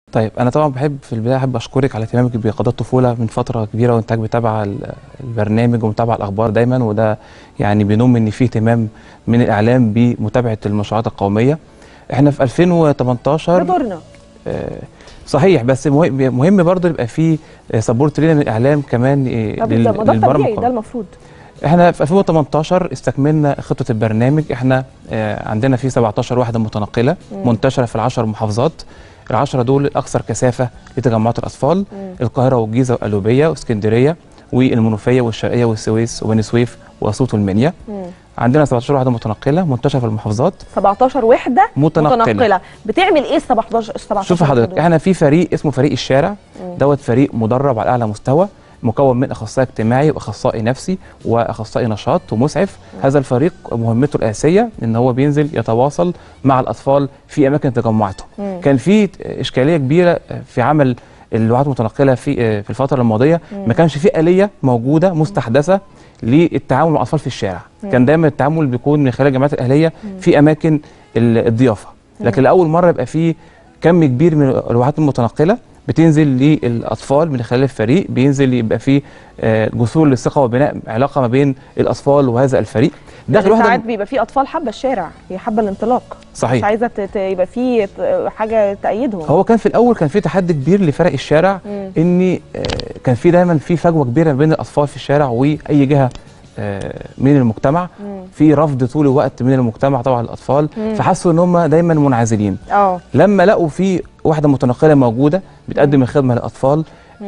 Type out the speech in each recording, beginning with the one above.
طيب انا طبعا بحب في البدايه احب اشكرك على اهتمامك بقضايا الطفوله من فتره كبيره وانت بتابع ال- البرنامج ومتابع الاخبار دايما وده يعني بينم ان في اهتمام من الاعلام بمتابعه المشروعات القوميه احنا في 2018 ده دورنا آه، صحيح بس مهم مهم برضه يبقى في سبورت لينا من الاعلام كمان آه، طب لل- ده ما ده للبرامج طبيعي ده القومية. المفروض احنا في 2018 استكملنا خطه البرنامج احنا آه، عندنا في 17 وحده متنقله مم. منتشره في العشر محافظات العشرة دول الاكثر كثافه لتجمعات الاطفال مم. القاهره والجيزه والقلوبيه واسكندريه والمنوفيه والشرقيه والسويس وبني سويف واسيوط والمنيا مم. عندنا 17 وحده متنقله منتشره في المحافظات 17 وحده متنقلة. متنقله بتعمل ايه ال 17 17 شوف وحدة حضرتك دول؟ احنا في فريق اسمه فريق الشارع مم. دوت فريق مدرب على اعلى مستوى مكون من اخصائي اجتماعي واخصائي نفسي واخصائي نشاط ومسعف هذا الفريق مهمته الاساسيه ان هو بينزل يتواصل مع الاطفال في اماكن تجمعاتهم مم. كان في اشكاليه كبيره في عمل الوعات المتنقله في في الفتره الماضيه ما كانش في اليه موجوده مستحدثه للتعامل مع الاطفال في الشارع كان دايما التعامل بيكون من خلال الجمعيات الاهليه في اماكن ال- الضيافه لكن لاول مره يبقى في كم كبير من الوعات المتنقله بتنزل للاطفال من خلال الفريق بينزل يبقى في آه، جسور للثقه وبناء علاقه ما بين الاطفال وهذا الفريق يعني داخل ساعات واحده بيبقى في اطفال حابه الشارع هي حابه الانطلاق مش صحيح عايزه ت- ت- يبقى في ت- حاجه تأيدهم هو كان في الاول كان في تحدي كبير لفرق الشارع مم. ان آه، كان في دايما في فجوه كبيره بين الاطفال في الشارع واي جهه آه، من المجتمع مم. في رفض طول الوقت من المجتمع طبعا الاطفال مم. فحسوا ان هم دايما منعزلين اه لما لقوا في واحده متنقله موجوده بتقدم الخدمه للاطفال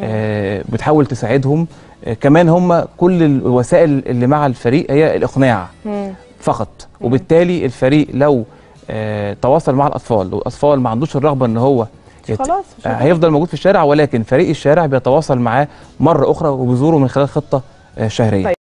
آه بتحاول تساعدهم آه كمان هم كل الوسائل اللي مع الفريق هي الاقناع مم. فقط وبالتالي الفريق لو آه تواصل مع الاطفال والاطفال ما عندوش الرغبه ان هو يت- خلاص مش آه، هيبقى. هيفضل موجود في الشارع ولكن فريق الشارع بيتواصل معاه مره اخرى وبيزوره من خلال خطه آه، شهريه طيب.